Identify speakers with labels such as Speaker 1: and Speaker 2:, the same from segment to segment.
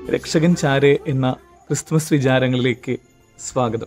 Speaker 1: രക്ഷകൻ ചാരെ എന്ന ക്രിസ്മസ് വിചാരങ്ങളിലേക്ക് സ്വാഗതം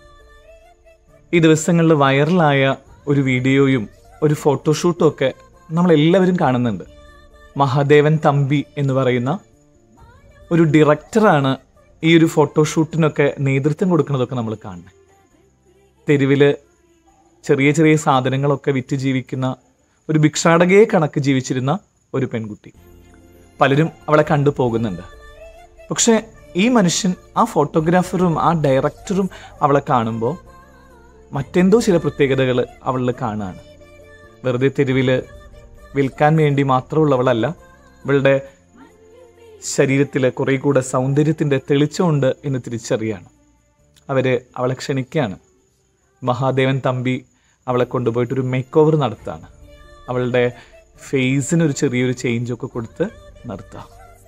Speaker 1: ഈ ദിവസങ്ങളിൽ വൈറലായ ഒരു വീഡിയോയും ഒരു ഫോട്ടോഷൂട്ടും ഒക്കെ നമ്മളെല്ലാവരും കാണുന്നുണ്ട് മഹാദേവൻ തമ്പി എന്ന് പറയുന്ന ഒരു ഡയറക്ടറാണ് ഈ ഒരു ഫോട്ടോഷൂട്ടിനൊക്കെ നേതൃത്വം കൊടുക്കുന്നതൊക്കെ നമ്മൾ കാണുന്നത് തെരുവിൽ ചെറിയ ചെറിയ സാധനങ്ങളൊക്കെ വിറ്റ് ജീവിക്കുന്ന ഒരു ഭിക്ഷാടകയെ കണക്ക് ജീവിച്ചിരുന്ന ഒരു പെൺകുട്ടി പലരും അവളെ കണ്ടു പോകുന്നുണ്ട് പക്ഷേ ഈ മനുഷ്യൻ ആ ഫോട്ടോഗ്രാഫറും ആ ഡയറക്ടറും അവളെ കാണുമ്പോൾ മറ്റെന്തോ ചില പ്രത്യേകതകൾ അവളിൽ കാണുകയാണ് വെറുതെ തെരുവിൽ വിൽക്കാൻ വേണ്ടി മാത്രമുള്ളവളല്ല ഇവളുടെ ശരീരത്തിൽ കുറേ കൂടെ സൗന്ദര്യത്തിൻ്റെ തെളിച്ചമുണ്ട് എന്ന് തിരിച്ചറിയാണ് അവർ അവളെ ക്ഷണിക്കുകയാണ് മഹാദേവൻ തമ്പി അവളെ കൊണ്ടുപോയിട്ടൊരു മേക്ക് ഓവർ നടത്താണ് അവളുടെ ഫേസിനൊരു ചെറിയൊരു ചേഞ്ചൊക്കെ കൊടുത്ത് നിർത്താം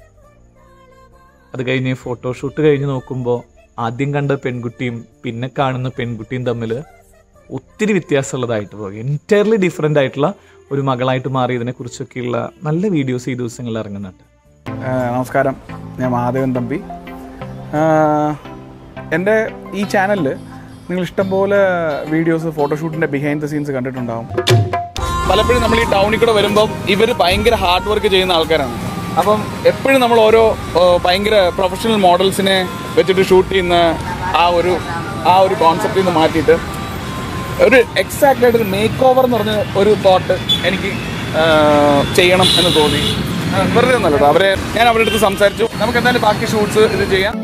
Speaker 1: അത് കഴിഞ്ഞ് ഫോട്ടോഷൂട്ട് കഴിഞ്ഞ് നോക്കുമ്പോൾ ആദ്യം കണ്ട പെൺകുട്ടിയും പിന്നെ കാണുന്ന പെൺകുട്ടിയും തമ്മിൽ ഒത്തിരി വ്യത്യാസമുള്ളതായിട്ട് പോകും എൻറ്റയർലി ഡിഫറെൻ്റ് ആയിട്ടുള്ള ഒരു മകളായിട്ട് മാറിയതിനെ കുറിച്ചൊക്കെയുള്ള നല്ല വീഡിയോസ് ഈ ദിവസങ്ങളിൽ ഇറങ്ങുന്നുണ്ട്
Speaker 2: ഏഹ് നമസ്കാരം ഞാൻ മഹാദേവൻ തമ്പി ഏഹ് എൻ്റെ ഈ ചാനലിൽ നിങ്ങൾ ഇഷ്ടംപോലെ വീഡിയോസ് ഫോട്ടോഷൂട്ടിൻ്റെ ബിഹൈൻഡ് ദ സീൻസ് കണ്ടിട്ടുണ്ടാവും പലപ്പോഴും നമ്മൾ ഈ ടൗണിൽ കൂടെ വരുമ്പം ഇവർ ഭയങ്കര ഹാർഡ് വർക്ക് ചെയ്യുന്ന ആൾക്കാരാണ് അപ്പം എപ്പോഴും നമ്മൾ ഓരോ ഏഹ് ഭയങ്കര പ്രൊഫഷണൽ മോഡൽസിനെ വെച്ചിട്ട് ഷൂട്ട് ചെയ്യുന്ന ആ ഒരു ആ ഒരു കോൺസെപ്റ്റിൽ നിന്ന് മാറ്റിയിട്ട് ഒരു എക്സാക്റ്റ് ആയിട്ട് ഒരു മേക്ക് ഓവർ എന്ന് പറഞ്ഞ ഒരു തോട്ട് എനിക്ക് ആ, ചെയ്യണം എന്ന് തോന്നി ആ, വെറുതെ ഒന്നല്ല കേട്ടോ അവരെ ഞാൻ അവരുടെ അടുത്ത് സംസാരിച്ചു നമുക്ക് എന്തായാലും ബാക്കി ഷൂട്ട്സ് ഇത് ചെയ്യാം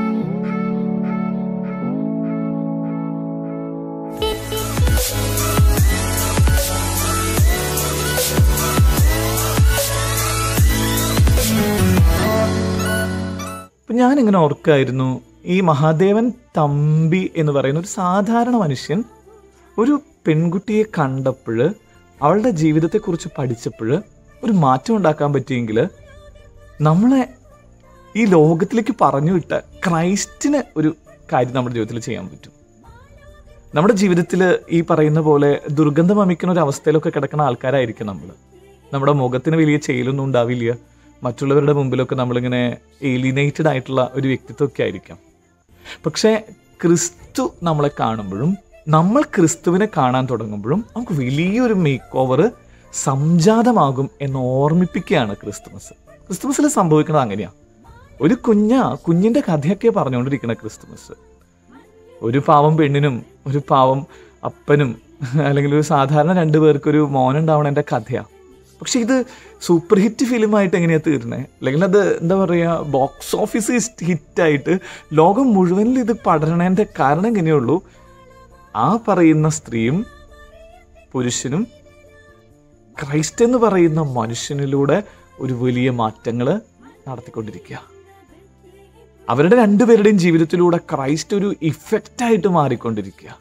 Speaker 1: അപ്പം ഞാനിങ്ങനെ ഓർക്കായിരുന്നു ഈ മഹാദേവൻ തമ്പി എന്ന് പറയുന്ന ഒരു സാധാരണ മനുഷ്യൻ ഒരു പെൺകുട്ടിയെ കണ്ടപ്പോൾ അവളുടെ ജീവിതത്തെക്കുറിച്ച് പഠിച്ചപ്പോൾ ഒരു മാറ്റം ഉണ്ടാക്കാൻ പറ്റിയെങ്കിൽ നമ്മളെ ഈ ലോകത്തിലേക്ക് പറഞ്ഞു വിട്ട ക്രൈസ്റ്റിന് ഒരു കാര്യം നമ്മുടെ ജീവിതത്തിൽ ചെയ്യാൻ പറ്റും നമ്മുടെ ജീവിതത്തിൽ ഈ പറയുന്ന പോലെ ദുർഗന്ധം വമിക്കുന്ന ഒരു അവസ്ഥയിലൊക്കെ കിടക്കുന്ന ആൾക്കാരായിരിക്കും നമ്മൾ നമ്മുടെ മുഖത്തിന് വലിയ ചെയ്യലൊന്നും ഉണ്ടാവില്ല മറ്റുള്ളവരുടെ മുമ്പിലൊക്കെ നമ്മളിങ്ങനെ ഏലിനേറ്റഡ് ആയിട്ടുള്ള ഒരു വ്യക്തിത്വമൊക്കെ ആയിരിക്കാം പക്ഷേ ക്രിസ്തു നമ്മളെ കാണുമ്പോഴും നമ്മൾ ക്രിസ്തുവിനെ കാണാൻ തുടങ്ങുമ്പോഴും നമുക്ക് വലിയൊരു മേക്ക് ഓവർ സംജാതമാകും എന്ന് ഓർമ്മിപ്പിക്കുകയാണ് ക്രിസ്തുമസ് ക്രിസ്തുമസിൽ സംഭവിക്കുന്നത് അങ്ങനെയാണ് ഒരു കുഞ്ഞ കുഞ്ഞിൻ്റെ കഥയൊക്കെ പറഞ്ഞുകൊണ്ടിരിക്കുന്ന ക്രിസ്തുമസ് ഒരു പാവം പെണ്ണിനും ഒരു പാവം അപ്പനും അല്ലെങ്കിൽ ഒരു സാധാരണ രണ്ടു പേർക്കൊരു മോനുണ്ടാവണതിൻ്റെ കഥയാണ് പക്ഷെ ഇത് സൂപ്പർ ഹിറ്റ് ഫിലിമായിട്ട് എങ്ങനെയാണ് തീർന്നത് അല്ലെങ്കിൽ അത് എന്താ പറയുക ബോക്സ് ഓഫീസ് ഹിറ്റായിട്ട് ലോകം മുഴുവനിൽ ഇത് പടരണതിൻ്റെ കാരണം എങ്ങനെയുള്ളൂ ആ പറയുന്ന സ്ത്രീയും പുരുഷനും ക്രൈസ്റ്റ് എന്ന് പറയുന്ന മനുഷ്യനിലൂടെ ഒരു വലിയ മാറ്റങ്ങൾ നടത്തിക്കൊണ്ടിരിക്കുക അവരുടെ രണ്ടുപേരുടെയും ജീവിതത്തിലൂടെ ക്രൈസ്റ്റ് ഒരു ഇഫക്റ്റായിട്ട് മാറിക്കൊണ്ടിരിക്കുക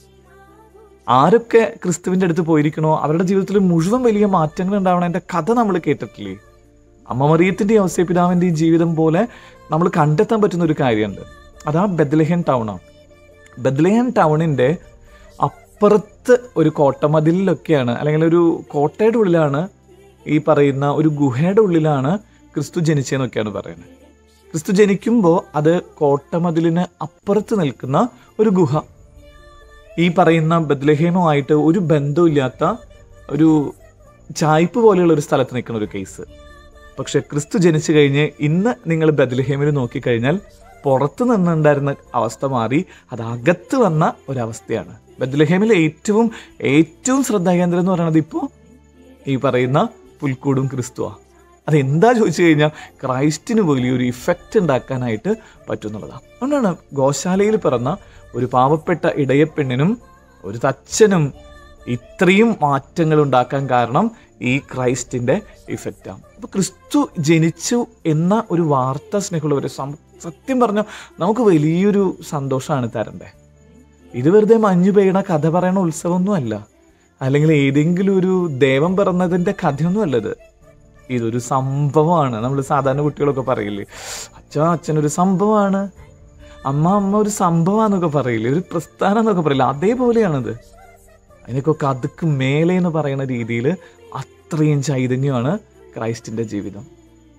Speaker 1: ആരൊക്കെ ക്രിസ്തുവിൻ്റെ അടുത്ത് പോയിരിക്കണോ അവരുടെ ജീവിതത്തിൽ മുഴുവൻ വലിയ മാറ്റങ്ങൾ ഉണ്ടാവണതിൻ്റെ കഥ നമ്മൾ കേട്ടിട്ടില്ലേ അമ്മ മറിയത്തിൻ്റെയും ഔസേപിതാവിൻ്റെയും ജീവിതം പോലെ നമ്മൾ കണ്ടെത്താൻ പറ്റുന്ന ഒരു കാര്യമുണ്ട് അതാ ബദ്ലഹൻ ടൗണാണ് ബദ്ലഹൻ ടൗണിൻ്റെ അപ്പുറത്ത് ഒരു കോട്ടമതിലിലൊക്കെയാണ് അല്ലെങ്കിൽ ഒരു കോട്ടയുടെ ഉള്ളിലാണ് ഈ പറയുന്ന ഒരു ഗുഹയുടെ ഉള്ളിലാണ് ക്രിസ്തു ജനിച്ചതെന്നൊക്കെയാണ് പറയുന്നത് ക്രിസ്തു ജനിക്കുമ്പോൾ അത് കോട്ടമതിലിന് അപ്പുറത്ത് നിൽക്കുന്ന ഒരു ഗുഹ ഈ പറയുന്ന ബദ്ലഹേമുമായിട്ട് ഒരു ബന്ധമില്ലാത്ത ഒരു ചായ്പ് പോലെയുള്ള ഒരു സ്ഥലത്ത് നിൽക്കുന്ന ഒരു കേസ് പക്ഷെ ക്രിസ്തു ജനിച്ചു കഴിഞ്ഞ് ഇന്ന് നിങ്ങൾ ബദ്ലഹേമിൽ നോക്കിക്കഴിഞ്ഞാൽ പുറത്ത് നിന്നുണ്ടായിരുന്ന അവസ്ഥ മാറി അത് അകത്ത് വന്ന ഒരവസ്ഥയാണ് ബദ്ലഹേമിലെ ഏറ്റവും ഏറ്റവും ശ്രദ്ധാകേന്ദ്രം എന്ന് പറയുന്നത് ഇപ്പോൾ ഈ പറയുന്ന പുൽക്കൂടും ക്രിസ്തുവാണ് അതെന്താ ചോദിച്ചു കഴിഞ്ഞാൽ ക്രൈസ്റ്റിന് വലിയൊരു ഇഫക്റ്റ് ഉണ്ടാക്കാനായിട്ട് പറ്റുന്നുള്ളതാണ് അതുകൊണ്ടാണ് ഗോശാലയിൽ പിറന്ന ഒരു പാവപ്പെട്ട ഇടയപ്പെണ്ണിനും ഒരു തച്ചനും ഇത്രയും മാറ്റങ്ങൾ ഉണ്ടാക്കാൻ കാരണം ഈ ക്രൈസ്റ്റിൻ്റെ ഇഫക്റ്റാണ് അപ്പോൾ ക്രിസ്തു ജനിച്ചു എന്ന ഒരു വാർത്ത സ്നേഹമുള്ളവർ സത്യം പറഞ്ഞാൽ നമുക്ക് വലിയൊരു സന്തോഷമാണ് തരണ്ടേ ഇത് വെറുതെ മഞ്ഞു പെയ്യണ കഥ പറയണ ഉത്സവമൊന്നും അല്ല അല്ലെങ്കിൽ ഏതെങ്കിലും ഒരു ദേവം പിറന്നതിൻ്റെ കഥയൊന്നും അല്ലത് ഇതൊരു സംഭവമാണ് നമ്മൾ സാധാരണ കുട്ടികളൊക്കെ പറയില്ലേ അച്ഛൻ അച്ഛനൊരു സംഭവമാണ് അമ്മ അമ്മ ഒരു സംഭവമാണെന്നൊക്കെ പറയില്ലേ ഒരു പ്രസ്ഥാനം എന്നൊക്കെ പറയില്ല അതേപോലെയാണിത് അതിനൊക്കെ അതുക്ക് മേലെ എന്ന് പറയുന്ന രീതിയിൽ അത്രയും ചൈതന്യമാണ് ക്രൈസ്റ്റിൻ്റെ ജീവിതം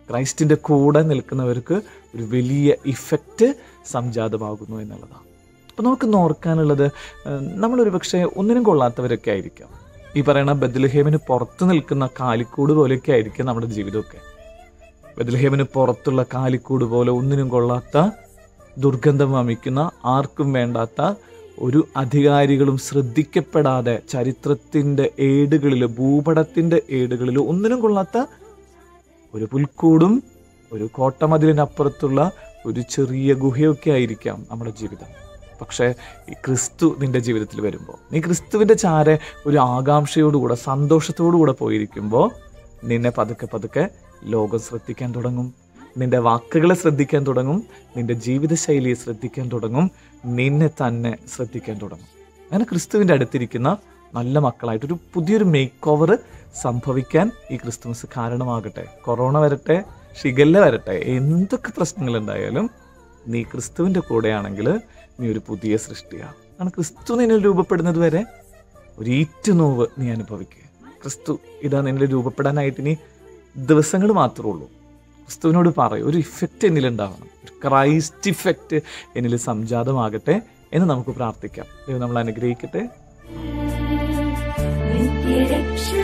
Speaker 1: ക്രൈസ്റ്റിൻ്റെ കൂടെ നിൽക്കുന്നവർക്ക് ഒരു വലിയ ഇഫക്റ്റ് സംജാതമാകുന്നു എന്നുള്ളതാണ് അപ്പോൾ നമുക്ക് ഇന്ന് ഓർക്കാനുള്ളത് ഏഹ്, നമ്മളൊരു പക്ഷേ ഒന്നിനും കൊള്ളാത്തവരൊക്കെ ആയിരിക്കാം ഈ പറയുന്ന ബദ്ലഹേമിന് പുറത്ത് നിൽക്കുന്ന കാലിക്കൂട് പോലെയൊക്കെ ആയിരിക്കും നമ്മുടെ ജീവിതമൊക്കെ ബദ്ലഹേമിന് പുറത്തുള്ള കാലിക്കൂട് പോലെ ഒന്നിനും കൊള്ളാത്ത ദുർഗന്ധം വമിക്കുന്ന ആർക്കും വേണ്ടാത്ത ഒരു അധികാരികളും ശ്രദ്ധിക്കപ്പെടാതെ ചരിത്രത്തിൻ്റെ ഏടുകളിൽ ഭൂപടത്തിൻ്റെ ഏടുകളിൽ ഒന്നിനും കൊള്ളാത്ത ഒരു പുൽക്കൂടും ഒരു കോട്ടമതിലിനപ്പുറത്തുള്ള ഒരു ചെറിയ ഗുഹയൊക്കെ ആയിരിക്കാം നമ്മുടെ ജീവിതം പക്ഷേ ഈ ക്രിസ്തു നിന്റെ ജീവിതത്തിൽ വരുമ്പോൾ നീ ക്രിസ്തുവിൻ്റെ ചാരെ ഒരു ആകാംക്ഷയോടുകൂടെ സന്തോഷത്തോടുകൂടെ പോയിരിക്കുമ്പോൾ നിന്നെ പതുക്കെ പതുക്കെ ലോകം ശ്രദ്ധിക്കാൻ തുടങ്ങും നിന്റെ വാക്കുകളെ ശ്രദ്ധിക്കാൻ തുടങ്ങും നിന്റെ ജീവിതശൈലിയെ ശ്രദ്ധിക്കാൻ തുടങ്ങും നിന്നെ തന്നെ ശ്രദ്ധിക്കാൻ തുടങ്ങും അങ്ങനെ ക്രിസ്തുവിൻ്റെ അടുത്തിരിക്കുന്ന നല്ല മക്കളായിട്ട് ഒരു പുതിയൊരു മേക്ക് ഓവർ സംഭവിക്കാൻ ഈ ക്രിസ്തുമസ് കാരണമാകട്ടെ കൊറോണ വരട്ടെ ഷിഗല്ല വരട്ടെ എന്തൊക്കെ പ്രശ്നങ്ങളുണ്ടായാലും നീ ക്രിസ്തുവിൻ്റെ കൂടെയാണെങ്കിൽ നീ ഒരു പുതിയ സൃഷ്ടിയാണ് കാരണം ക്രിസ്തു നിന്നിൽ രൂപപ്പെടുന്നത് വരെ ഒരു ഈറ്റുനോവ് നീ അനുഭവിക്കുക ക്രിസ്തു ഇതാ നിന്നിൽ രൂപപ്പെടാനായിട്ട് ഇനി ദിവസങ്ങൾ മാത്രമേ ഉള്ളൂ ക്രിസ്തുവിനോട് പറയും ഒരു ഇഫക്റ്റ് എന്നിലുണ്ടാവണം ഒരു ക്രൈസ്റ്റ് ഇഫക്റ്റ് എന്നിൽ സംജാതമാകട്ടെ എന്ന് നമുക്ക് പ്രാർത്ഥിക്കാം ദൈവം നമ്മൾ അനുഗ്രഹിക്കട്ടെ
Speaker 3: നിത്യരക്ഷ